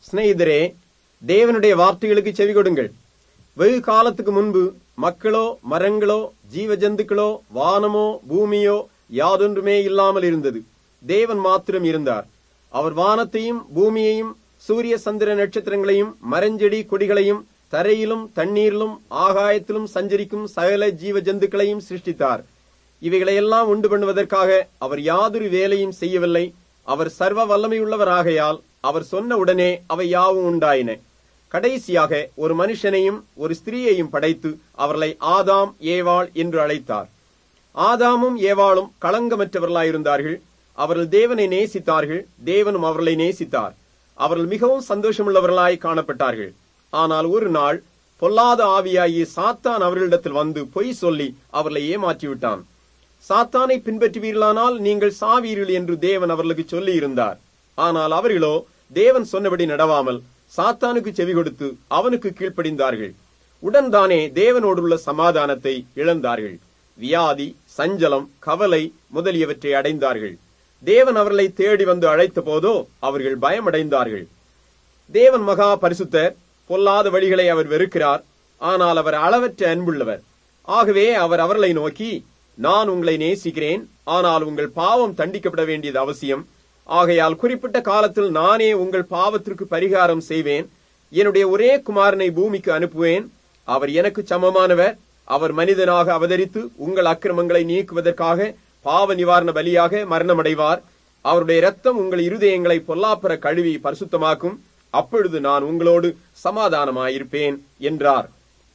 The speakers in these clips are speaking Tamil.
சிநேகிதரே தேவனுடைய வார்த்தைகளுக்கு செவி கொடுங்கள் வெகு காலத்துக்கு முன்பு மக்களோ மரங்களோ ஜீவ ஜந்துக்களோ வானமோ பூமியோ யாதொன்றுமே இல்லாமல் இருந்தது தேவன் மாத்திரம் இருந்தார் அவர் வானத்தையும் பூமியையும் சூரிய சந்திர நட்சத்திரங்களையும் மரஞ்செடி கொடிகளையும் தரையிலும் தண்ணீரிலும் ஆகாயத்திலும் சஞ்சரிக்கும் சகல ஜீவ ஜந்துக்களையும் சிருஷ்டித்தார் இவைகளையெல்லாம் உண்டு பண்ணுவதற்காக அவர் யாதொரு வேலையும் செய்யவில்லை அவர் சர்வ வல்லமையுள்ளவராகையால் அவர் சொன்ன உடனே அவை யாவும் உண்டாயின கடைசியாக ஒரு மனுஷனையும் ஒரு ஸ்திரீயையும் படைத்து அவர்களை ஆதாம் ஏவாள் என்று அழைத்தார் ஆதாமும் ஏவாளும் களங்கமற்றவர்களாயிருந்தார்கள் அவர்கள் தேவனை நேசித்தார்கள் தேவனும் அவர்களை நேசித்தார் அவர்கள் மிகவும் சந்தோஷமுள்ளவர்களாய் காணப்பட்டார்கள் ஆனால் ஒரு நாள் பொல்லாத ஆவியாகிய சாத்தான் அவர்களிடத்தில் வந்து பொய் சொல்லி அவர்களை ஏமாற்றிவிட்டான் சாத்தானை பின்பற்றுவீர்களானால் நீங்கள் சாவீர்கள் என்று தேவன் அவர்களுக்கு சொல்லி இருந்தார் ஆனால் அவர்களோ தேவன் சொன்னபடி நடவாமல் சாத்தானுக்கு செவி கொடுத்து அவனுக்கு கீழ்ப்படிந்தார்கள் உடன் தானே தேவனோடுள்ள சமாதானத்தை இழந்தார்கள் வியாதி சஞ்சலம் கவலை முதலியவற்றை அடைந்தார்கள் தேவன் அவர்களை தேடி வந்து அழைத்த போதோ அவர்கள் பயமடைந்தார்கள் தேவன் மகா பரிசுத்தர் பொல்லாத வழிகளை அவர் வெறுக்கிறார் ஆனால் அவர் அளவற்ற அன்புள்ளவர் ஆகவே அவர் அவர்களை நோக்கி நான் உங்களை நேசிக்கிறேன் ஆனால் உங்கள் பாவம் தண்டிக்கப்பட வேண்டியது அவசியம் ஆகையால் குறிப்பிட்ட காலத்தில் நானே உங்கள் பாவத்திற்கு பரிகாரம் செய்வேன் என்னுடைய ஒரே குமாரனை பூமிக்கு அனுப்புவேன் அவர் எனக்கு சமமானவர் அவர் மனிதனாக அவதரித்து உங்கள் அக்கிரமங்களை நீக்குவதற்காக பாவ நிவாரண பலியாக மரணமடைவார் அவருடைய இரத்தம் உங்கள் இருதயங்களை பொல்லாப்பெற கழுவி பரிசுத்தமாக்கும் அப்பொழுது நான் உங்களோடு சமாதானமாயிருப்பேன் என்றார்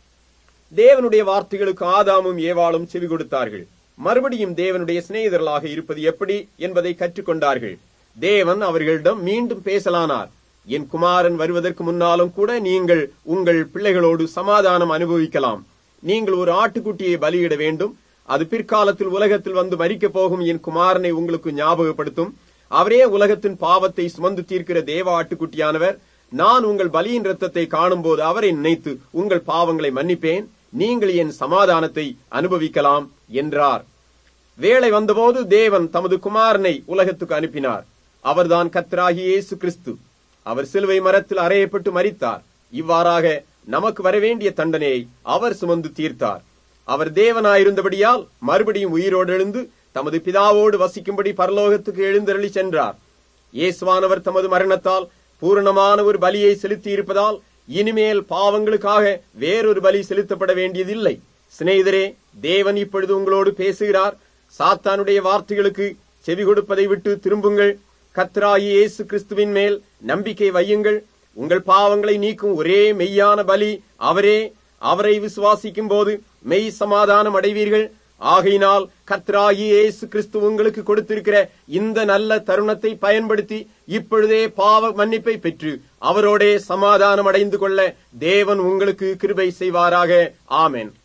தேவனுடைய வார்த்தைகளுக்கு ஆதாமும் ஏவாளும் செவி கொடுத்தார்கள் மறுபடியும் தேவனுடைய சிநேகிதர்களாக இருப்பது எப்படி என்பதை கற்றுக்கொண்டார்கள் தேவன் அவர்களிடம் மீண்டும் பேசலானார் என் குமாரன் வருவதற்கு முன்னாலும் கூட நீங்கள் உங்கள் பிள்ளைகளோடு சமாதானம் அனுபவிக்கலாம் நீங்கள் ஒரு ஆட்டுக்குட்டியை பலியிட வேண்டும் அது பிற்காலத்தில் உலகத்தில் வந்து மறிக்கப் போகும் என் குமாரனை உங்களுக்கு ஞாபகப்படுத்தும் அவரே உலகத்தின் பாவத்தை சுமந்து தீர்க்கிற தேவ ஆட்டுக்குட்டியானவர் நான் உங்கள் பலியின் ரத்தத்தை காணும்போது அவரை நினைத்து உங்கள் பாவங்களை மன்னிப்பேன் நீங்கள் என் சமாதானத்தை அனுபவிக்கலாம் என்றார் வேலை வந்தபோது தேவன் தமது குமாரனை உலகத்துக்கு அனுப்பினார் அவர்தான் கத்ராகி இயேசு கிறிஸ்து அவர் சிலுவை மரத்தில் அறையப்பட்டு மரித்தார் இவ்வாறாக நமக்கு வரவேண்டிய தண்டனையை அவர் சுமந்து தீர்த்தார் அவர் தேவனாயிருந்தபடியால் மறுபடியும் உயிரோடு எழுந்து தமது பிதாவோடு வசிக்கும்படி பரலோகத்துக்கு எழுந்தருளி சென்றார் இயேசுவானவர் தமது மரணத்தால் பூரணமான ஒரு பலியை செலுத்தி இருப்பதால் இனிமேல் பாவங்களுக்காக வேறொரு பலி செலுத்தப்பட வேண்டியதில்லை சிநேகிதரே தேவன் இப்பொழுது உங்களோடு பேசுகிறார் சாத்தானுடைய வார்த்தைகளுக்கு செவி கொடுப்பதை விட்டு திரும்புங்கள் கத்ராயி இயேசு கிறிஸ்துவின் மேல் நம்பிக்கை வையுங்கள் உங்கள் பாவங்களை நீக்கும் ஒரே மெய்யான பலி அவரே அவரை விசுவாசிக்கும் போது மெய் சமாதானம் அடைவீர்கள் ஆகையினால் கத்ராயி இயேசு கிறிஸ்து உங்களுக்கு கொடுத்திருக்கிற இந்த நல்ல தருணத்தை பயன்படுத்தி இப்பொழுதே பாவ மன்னிப்பை பெற்று அவரோடே சமாதானம் அடைந்து கொள்ள தேவன் உங்களுக்கு கிருபை செய்வாராக ஆமென்